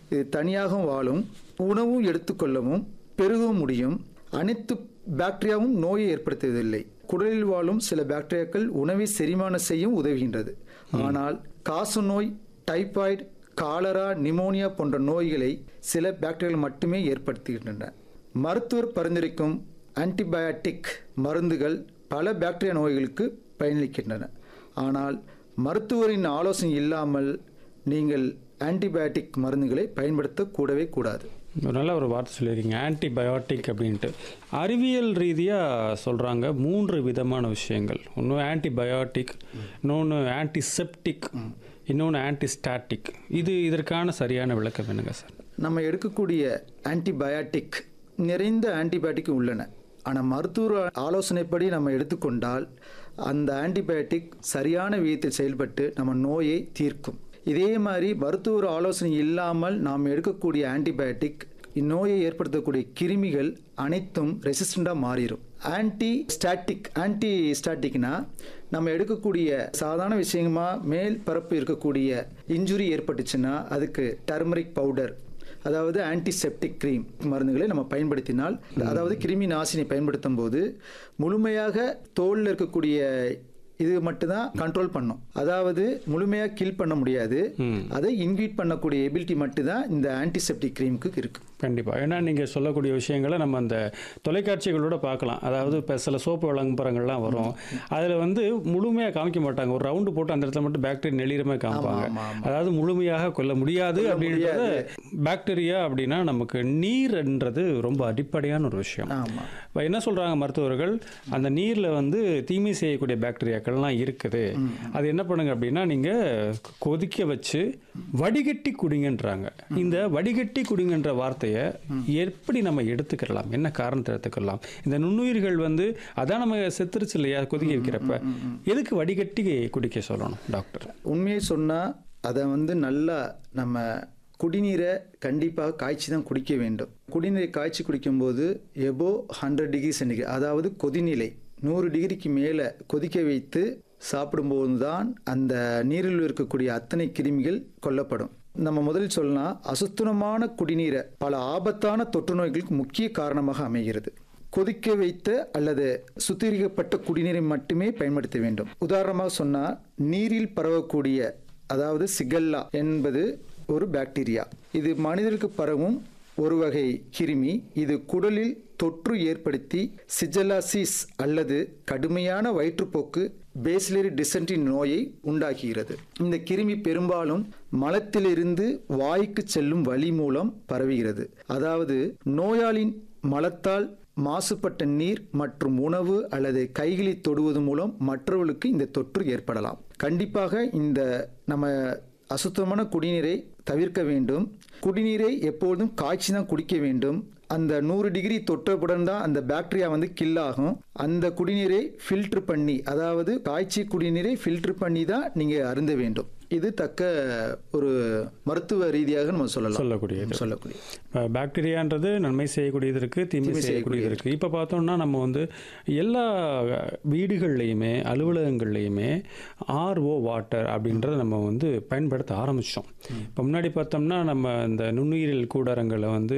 இது தனியாகவும் வாழும் உணவும் எடுத்துக்கொள்ளவும் பெருகவும் முடியும் அனைத்து பாக்டீரியாவும் நோயை ஏற்படுத்துவதில்லை குடலில் வாழும் சில பாக்டீரியாக்கள் உணவை செரிமானம் செய்யும் உதவுகின்றது ஆனால் காசநோய் டைபாய்டு காலரா நிமோனியா போன்ற நோய்களை சில பாக்டீரியாக்கள் மட்டுமே ஏற்படுத்துகின்றன மருத்துவர் பரிந்துரைக்கும் ஆன்டிபயாட்டிக் மருந்துகள் பல பாக்டீரியா நோய்களுக்கு பயனளிக்கின்றன ஆனால் மருத்துவரின் ஆலோசனை இல்லாமல் நீங்கள் ஆன்டிபயாட்டிக் மருந்துகளை பயன்படுத்தக்கூடவே கூடாது ஒரு நல்ல ஒரு வார்த்தை சொல்லியிருக்கீங்க ஆன்டிபயோட்டிக் அப்படின்ட்டு அறிவியல் ரீதியாக சொல்கிறாங்க மூன்று விதமான விஷயங்கள் ஒன்று ஆன்டிபயோட்டிக் இன்னொன்று ஆன்டிசெப்டிக் இன்னொன்று ஆன்டிஸ்டாட்டிக் இது இதற்கான சரியான விளக்கம் என்னங்க சார் நம்ம எடுக்கக்கூடிய ஆன்டிபயாட்டிக் நிறைந்த ஆன்டிபயாட்டிக் உள்ளன ஆனால் மருத்துவ ஆலோசனைப்படி நம்ம எடுத்துக்கொண்டால் அந்த ஆன்டிபயாட்டிக் சரியான விதத்தில் செயல்பட்டு நம்ம நோயை தீர்க்கும் இதே மாதிரி மருத்துவர் ஆலோசனை இல்லாமல் நாம் எடுக்கக்கூடிய ஆன்டிபயாட்டிக் இந்நோயை ஏற்படுத்தக்கூடிய கிருமிகள் அனைத்தும் ரெசிஸ்டண்டாக மாறிடும் ஆன்டி ஸ்டாட்டிக் ஆன்டி ஸ்டாட்டிக்னா நம்ம எடுக்கக்கூடிய சாதாரண விஷயமா மேல் பரப்பு இருக்கக்கூடிய இன்ஜுரி ஏற்பட்டுச்சுன்னா அதுக்கு டர்மரிக் பவுடர் அதாவது ஆன்டிசெப்டிக் க்ரீம் மருந்துகளை நம்ம பயன்படுத்தினால் அதாவது கிருமி நாசினி பயன்படுத்தும் போது முழுமையாக தோலில் இருக்கக்கூடிய இது மட்டும்தான் கண்ட்ரோல் பண்ணும் அதாவது முழுமையாக கில் பண்ண முடியாது அதை இன்வீட் பண்ணக்கூடிய எபிலிட்டி மட்டும்தான் இந்த ஆன்டிசெப்டிக் க்ரீமுக்கு இருக்கு கண்டிப்பாக ஏன்னா நீங்கள் சொல்லக்கூடிய விஷயங்களை நம்ம அந்த தொலைக்காட்சிகளோட பார்க்கலாம் அதாவது இப்போ சில சோப்பு விளம்பரங்கள்லாம் வரும் அதில் வந்து முழுமையாக காமிக்க மாட்டாங்க ஒரு ரவுண்டு போட்டு அந்த இடத்துல மட்டும் பாக்டீரியா நெளிரமே காமிப்பாங்க ஆமா, ஆமா. அதாவது முழுமையாக கொல்ல முடியாது அப்படின்றது பாக்டீரியா அப்படின்னா நமக்கு நீர்ன்றது ரொம்ப அடிப்படையான ஒரு விஷயம் ஆமாம் இப்போ என்ன சொல்கிறாங்க மருத்துவர்கள் அந்த நீரில் வந்து தீமை செய்யக்கூடிய பாக்டீரியாக்கள்லாம் இருக்குது அது என்ன பண்ணுங்க அப்படின்னா நீங்கள் கொதிக்க வச்சு வடிகட்டி குடிங்கன்றாங்க இந்த வடிகட்டி குடிங்கன்ற வார்த்தையை எப்படி நம்ம எடுத்துக்கலாம் என்ன காரணத்தை எடுத்துக்கலாம் இந்த நுண்ணுயிர்கள் வந்து அதான் நம்ம செத்துருச்சு இல்லையா கொதிக்க வைக்கிறப்ப எதுக்கு வடிகட்டி குடிக்க சொல்லணும் டாக்டர் உண்மையை சொன்னால் அதை வந்து நல்லா நம்ம குடிநீரை கண்டிப்பாக காய்ச்சி தான் குடிக்க வேண்டும் குடிநீரை காய்ச்சி குடிக்கும்போது எபோ ஹண்ட்ரட் டிகிரி சென்டிகிரேட் அதாவது கொதிநிலை நூறு டிகிரிக்கு மேலே கொதிக்க வைத்து சாப்பிடும்போது தான் அந்த நீரில் இருக்கக்கூடிய அத்தனை கிருமிகள் கொல்லப்படும் நம்ம முதலில் சொல்லலாம் அசுத்தமான குடிநீரை பல ஆபத்தான தொற்று நோய்களுக்கு முக்கிய காரணமாக அமைகிறது கொதிக்க வைத்த அல்லது சுத்திகரிக்கப்பட்ட குடிநீரை மட்டுமே பயன்படுத்த வேண்டும் உதாரணமாக சொன்னால் நீரில் பரவக்கூடிய அதாவது சிகல்லா என்பது ஒரு பாக்டீரியா இது மனிதருக்கு பரவும் ஒரு வகை கிருமி இது குடலில் தொற்று ஏற்படுத்தி சிஜலாசிஸ் அல்லது கடுமையான வயிற்றுப்போக்கு பேசிலரி டிசென்ட்ரி நோயை உண்டாக்குகிறது இந்த கிருமி பெரும்பாலும் மலத்திலிருந்து வாய்க்கு செல்லும் வழி மூலம் பரவுகிறது அதாவது நோயாளின் மலத்தால் மாசுபட்ட நீர் மற்றும் உணவு அல்லது கைகளை தொடுவது மூலம் மற்றவர்களுக்கு இந்த தொற்று ஏற்படலாம் கண்டிப்பாக இந்த நம்ம அசுத்தமான குடிநீரை தவிர்க்க வேண்டும் குடிநீரை எப்பொழுதும் காய்ச்சி தான் குடிக்க வேண்டும் அந்த நூறு டிகிரி தொட்டவுடன் தான் அந்த பாக்டீரியா வந்து கில் ஆகும் அந்த குடிநீரை ஃபில்டர் பண்ணி அதாவது காய்ச்சி குடிநீரை ஃபில்டர் பண்ணி தான் நீங்கள் அருந்த வேண்டும் இது தக்க ஒரு மருத்துவ ரீதியாக நம்ம சொல்லலாம் சொல்லக்கூடியது சொல்லக்கூடிய இப்போ பாக்டீரியான்றது நன்மை செய்யக்கூடியது இருக்குது தீமை செய்யக்கூடியது இருக்குது இப்போ பார்த்தோம்னா நம்ம வந்து எல்லா வீடுகள்லையுமே அலுவலகங்கள்லையுமே ஆர்ஓ வாட்டர் அப்படின்றத நம்ம வந்து பயன்படுத்த ஆரம்பித்தோம் இப்போ முன்னாடி பார்த்தோம்னா நம்ம இந்த நுண்ணுயிரியல் கூடாரங்களை வந்து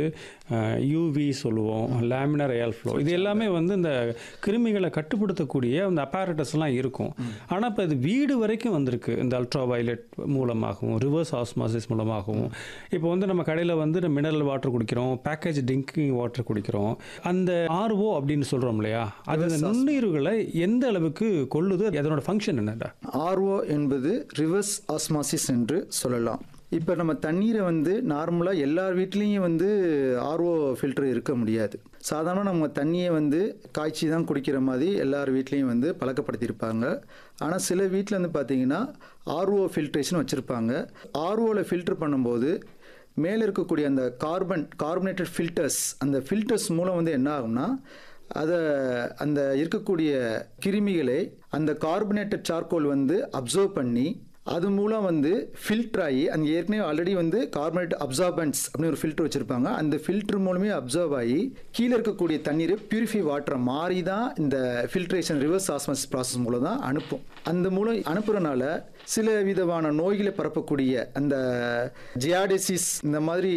யூவி சொல்லுவோம் லேமினர் ஏல் ஃப்ளோ இது எல்லாமே வந்து இந்த கிருமிகளை கட்டுப்படுத்தக்கூடிய அந்த அப்பாரட்டஸ்லாம் இருக்கும் ஆனால் இப்போ இது வீடு வரைக்கும் வந்திருக்கு இந்த அல்ட்ரா வயலட் மூலமாகவும் ரிவர்ஸ் ஆஸ்மாசிஸ் மூலமாகவும் இப்போ வந்து நம்ம கடையில் வந்து மினரல் வாட்டர் குடிக்கிறோம் பேக்கேஜ் ட்ரிங்கிங் வாட்டர் குடிக்கிறோம் அந்த ஆர்ஓ அப்படின்னு சொல்கிறோம் இல்லையா அது அந்த நுண்ணுயிர்களை எந்த அளவுக்கு கொள்ளுது அதனோட ஃபங்க்ஷன் என்னடா ஆர்ஓ என்பது ரிவர்ஸ் ஆஸ்மாசிஸ் என்று சொல்லலாம் இப்போ நம்ம தண்ணீரை வந்து நார்மலாக எல்லார் வீட்லேயும் வந்து ஆர்ஓ ஃபில்டர் இருக்க முடியாது சாதாரண நம்ம தண்ணியை வந்து காய்ச்சி தான் குடிக்கிற மாதிரி எல்லார் வீட்லேயும் வந்து பழக்கப்படுத்தியிருப்பாங்க ஆனால் சில வீட்டில் வந்து பார்த்தீங்கன்னா ஆர்ஓ ஃபில்ட்ரேஷன் வச்சுருப்பாங்க ஆர்ஓவில் ஃபில்டர் பண்ணும்போது மேலே இருக்கக்கூடிய அந்த கார்பன் கார்பனேட்டட் ஃபில்டர்ஸ் அந்த ஃபில்டர்ஸ் மூலம் வந்து என்ன ஆகும்னா அதை அந்த இருக்கக்கூடிய கிருமிகளை அந்த கார்பனேட்டட் சார்கோல் வந்து அப்சர்வ் பண்ணி அது மூலம் வந்து ஃபில்டர் ஆகி அந்த ஏற்கனவே ஆல்ரெடி வந்து கார்பனேட் அப்சார்பன்ஸ் அப்படின்னு ஒரு ஃபில்டர் வச்சுருப்பாங்க அந்த ஃபில்டர் மூலமே அப்சர்வ் ஆகி கீழே இருக்கக்கூடிய தண்ணீரை பியூரிஃபை வாட்டரை மாறி தான் இந்த ஃபில்ட்ரேஷன் ரிவர்ஸ் ஆஸ்மஸ் ப்ராசஸ் மூலம் தான் அனுப்பும் அந்த மூலம் அனுப்புறனால சில விதமான நோய்களை பரப்பக்கூடிய அந்த ஜியாடிசிஸ் இந்த மாதிரி